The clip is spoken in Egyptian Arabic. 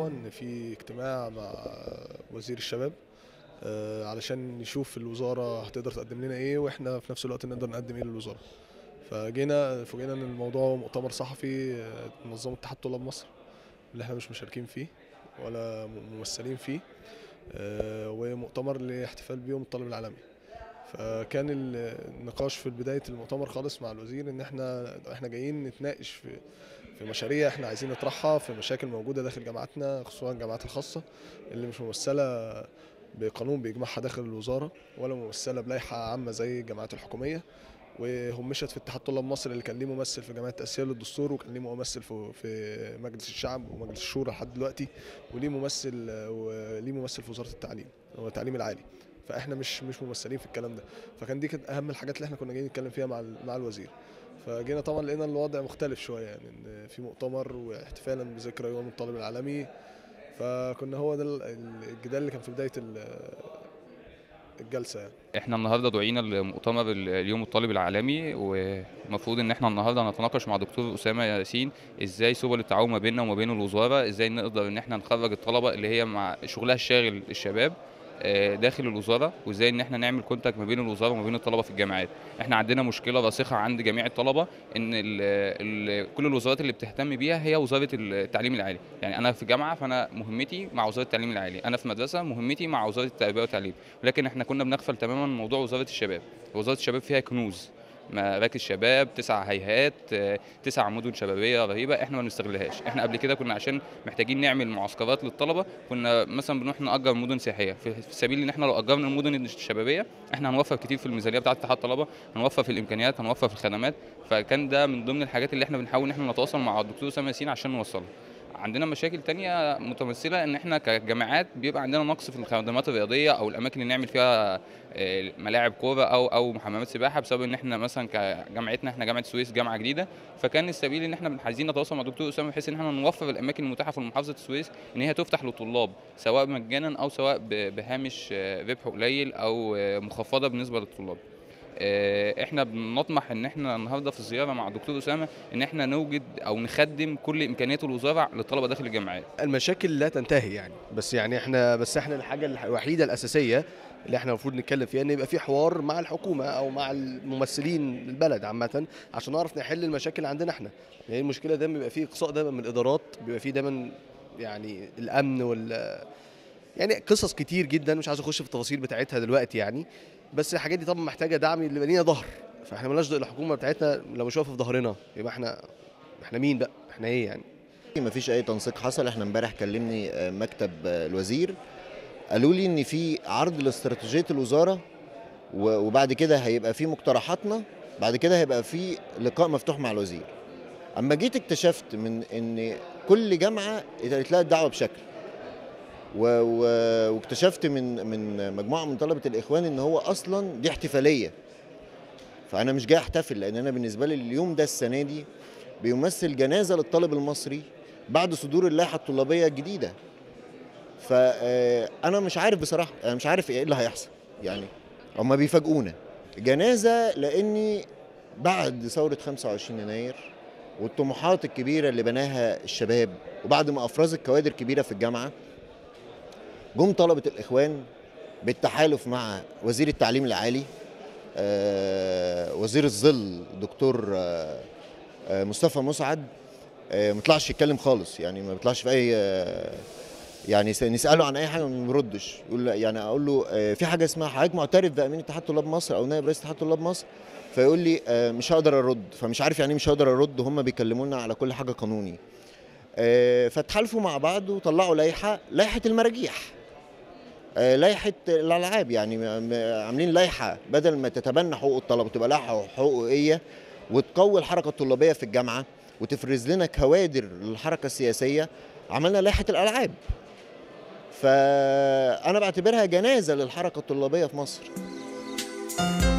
هو ان في اجتماع مع وزير الشباب آه، علشان نشوف الوزاره هتقدر تقدم لنا ايه واحنا في نفس الوقت نقدر نقدم ايه للوزاره فجينا فوجئنا ان الموضوع مؤتمر صحفي آه، منظمه اتحاد طلاب مصر اللي احنا مش مشاركين فيه ولا م- ممثلين فيه آه، ومؤتمر لاحتفال بيوم الطالب العالمي فكان ال- النقاش في بدايه المؤتمر خالص مع الوزير ان احنا احنا جايين نتناقش في في مشاريع احنا عايزين نطرحها في مشاكل موجوده داخل جامعاتنا خصوصا الجامعات الخاصه اللي مش ممثله بقانون بيجمعها داخل الوزاره ولا ممثله بلائحه عامه زي الجامعات الحكوميه وهمشت في اتحاد طلاب مصر اللي كان ليه ممثل في جمعيه تاسيس للدستور وكان ليه ممثل في في مجلس الشعب ومجلس الشورى لحد دلوقتي وليه ممثل وليه ممثل في وزاره التعليم هو التعليم العالي فاحنا مش مش ممثلين في الكلام ده فكان دي كانت اهم الحاجات اللي احنا كنا جايين نتكلم فيها مع ال- مع الوزير فجينا طبعا لقينا الوضع مختلف شويه يعني ان في مؤتمر واحتفالا بذكرى يوم الطالب العالمي فكنا هو ده ال- الجدال اللي كان في بدايه ال- الجلسه يعني احنا النهارده دعينا لمؤتمر ال- اليوم الطالب العالمي والمفروض ان احنا النهارده نتناقش مع دكتور اسامه ياسين ازاي سبل التعاون ما بيننا وما بين الوزاره ازاي نقدر ان احنا نخرج الطلبه اللي هي مع شغلها الشاغل الشباب آه، داخل الوزاره وازاي ان احنا نعمل كونتاكت ما بين الوزاره وما بين الطلبه في الجامعات احنا عندنا مشكله راسخه عند جميع الطلبه ان ال ال كل الوزارات اللي بتهتم بيها هي وزاره التعليم العالي يعني انا في جامعه فانا مهمتي مع وزاره التعليم العالي انا في مدرسه مهمتي مع وزاره التربيه والتعليم ولكن احنا كنا بنغفل تماما موضوع وزاره الشباب وزاره الشباب فيها كنوز مراكز شباب تسع هيئات آه، تسع مدن شبابيه رهيبه احنا ما بنستغلهاش احنا قبل كده كنا عشان محتاجين نعمل معسكرات للطلبه كنا مثلا بنروح نأجر مدن سياحيه في في سبيل ان احنا لو اجرنا المدن الشبابيه احنا هنوفر كتير في الميزانيه بتاعه اتحاد الطلبه هنوفر في الامكانيات هنوفر في الخدمات فكان ده من ضمن الحاجات اللي احنا بنحاول ان احنا نتواصل مع الدكتور اسامه ياسين عشان نوصلها عندنا مشاكل تانية متمثلة ان احنا كجامعات بيبقى عندنا نقص في الخدمات الرياضية او الاماكن اللي نعمل فيها آه، ملاعب كورة او او محمامات سباحة بسبب ان احنا مثلا كجامعتنا احنا جامعة السويس جامعة جديدة فكان السبيل ان احنا عايزين نتواصل مع دكتور اسامة بحيث ان احنا نوفر الاماكن المتاحة في محافظة السويس ان هي تفتح للطلاب سواء مجانا او سواء ب- بهامش آه، ربح قليل او آه، مخفضة بالنسبة للطلاب آه، احنا بنطمح ان احنا النهارده في الزياره مع الدكتور اسامه ان احنا نوجد او نخدم كل امكانيات الوزاره للطلبه داخل الجامعات المشاكل لا تنتهي يعني بس يعني احنا بس احنا الحاجه الح- الوحيده الاساسيه اللي احنا المفروض نتكلم فيها ان يبقى في حوار مع الحكومه او مع الممثلين البلد عامه عشان نعرف نحل المشاكل عندنا احنا يعني المشكله دايما بيبقى في اقصاء دايما من الادارات بيبقى في دايما يعني الامن وال يعني قصص كتير جدا مش عايز اخش في التفاصيل بتاعتها دلوقتي يعني بس الحاجات دي طبعا محتاجه دعم اللي لينا ظهر فاحنا مالناش ضد الحكومه بتاعتنا لو مش واقفه في ظهرنا يبقى احنا احنا مين بقى احنا ايه يعني ما فيش اي تنسيق حصل احنا امبارح كلمني آه، مكتب آه، الوزير قالوا لي ان في عرض لاستراتيجيه الوزاره و- وبعد كده هيبقى في مقترحاتنا بعد كده هيبقى في لقاء مفتوح مع الوزير اما جيت اكتشفت من ان كل جامعه اتقالت لها الدعوه بشكل و... و... واكتشفت من من مجموعه من طلبه الاخوان ان هو اصلا دي احتفاليه فانا مش جاي احتفل لان انا بالنسبه لي اليوم ده السنه دي بيمثل جنازه للطالب المصري بعد صدور اللائحه الطلابيه الجديده فانا مش عارف بصراحه انا مش عارف ايه اللي هيحصل يعني هما بيفاجئونا جنازه لاني بعد ثوره 25 يناير والطموحات الكبيره اللي بناها الشباب وبعد ما افرزت كوادر كبيره في الجامعه جم طلبه الاخوان بالتحالف مع وزير التعليم العالي آه، وزير الظل دكتور آه، آه، مصطفى مسعد آه، ما طلعش يتكلم خالص يعني ما بيطلعش في اي آه، يعني س- نساله عن اي حاجه ما بيردش يقول لا- يعني اقول له آه، في حاجه اسمها حضرتك معترف بامين اتحاد طلاب مصر او نائب رئيس اتحاد طلاب مصر فيقول لي آه، مش هقدر ارد فمش عارف يعني إيه مش هقدر ارد هم بيكلمونا على كل حاجه قانوني آه، فاتحالفوا مع بعض وطلعوا لائحه لائحه المراجيح آه، لائحه الالعاب يعني م- م- عاملين لائحه بدل ما تتبنى حقوق الطلبه تبقى لائحه حقوقيه وتقوي الحركه الطلابيه في الجامعه وتفرز لنا كوادر للحركه السياسيه عملنا لائحه الالعاب فانا بعتبرها جنازه للحركه الطلابيه في مصر